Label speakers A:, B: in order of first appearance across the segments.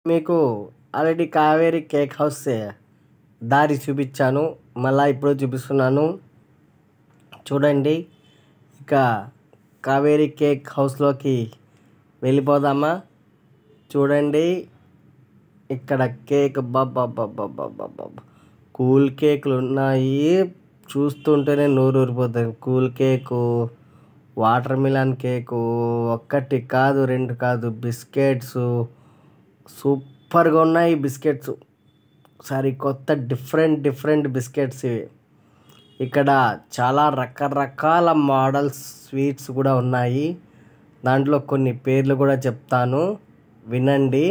A: మీకు already Kaveri cake house దారి చూపించాను మళ్ళీ ఇప్పుడు చూపిస్తున్నాను చూడండి ఇక కావేరి కేక్ హౌస్లోకి వెళ్ళిపోదామా చూడండి ఇక్కడ కేక్ బాబా కూల్ కేకులు ఉన్నాయి చూస్తుంటేనే నోరు ఊరిపోతుంది cool cake watermelon cake ఒక్కటి కాదు రెండు కాదు బిస్కెట్స్ సూపర్గా ఉన్నాయి బిస్కెట్స్ సరి కొత్త డిఫరెంట్ డిఫరెంట్ బిస్కెట్స్ ఇవి ఇక్కడ చాలా రకరకాల మోడల్స్ స్వీట్స్ కూడా ఉన్నాయి దాంట్లో కొన్ని పేర్లు కూడా చెప్తాను వినండి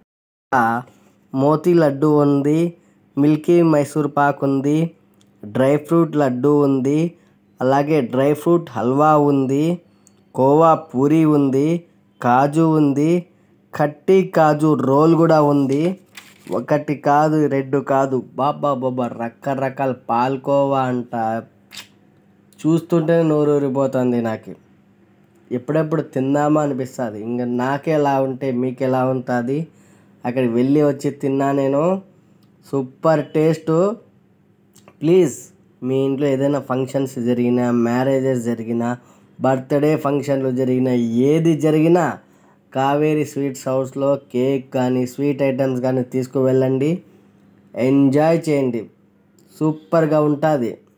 A: మోతీ లడ్డు ఉంది మిల్కీ మైసూర్ పాక్ ఉంది డ్రై ఫ్రూట్ లడ్డు ఉంది అలాగే డ్రై ఫ్రూట్ హల్వా ఉంది కోవా పూరి ఉంది కాజు ఉంది కట్టి కాజు రోల్ కూడా ఉంది ఒకటి కాదు రెండు కాదు బాబా బాబా రకరకాల పాల్కోవా అంట చూస్తుంటేనే నోరు ఊరిపోతుంది నాకు ఎప్పుడెప్పుడు తిందామా అనిపిస్తుంది ఇంకా నాకే ఎలా ఉంటే మీకు ఎలా ఉంటుంది అక్కడికి వెళ్ళి వచ్చి తిన్నా నేను సూపర్ టేస్ట్ ప్లీజ్ మీ ఇంట్లో ఏదైనా ఫంక్షన్స్ జరిగినా మ్యారేజెస్ జరిగినా బర్త్డే ఫంక్షన్లు జరిగినా ఏది జరిగినా కావేరి స్వీట్స్ హౌస్లో కేక్ కానీ స్వీట్ ఐటమ్స్ కానీ తీసుకువెళ్ళండి ఎంజాయ్ చేయండి సూపర్గా ఉంటుంది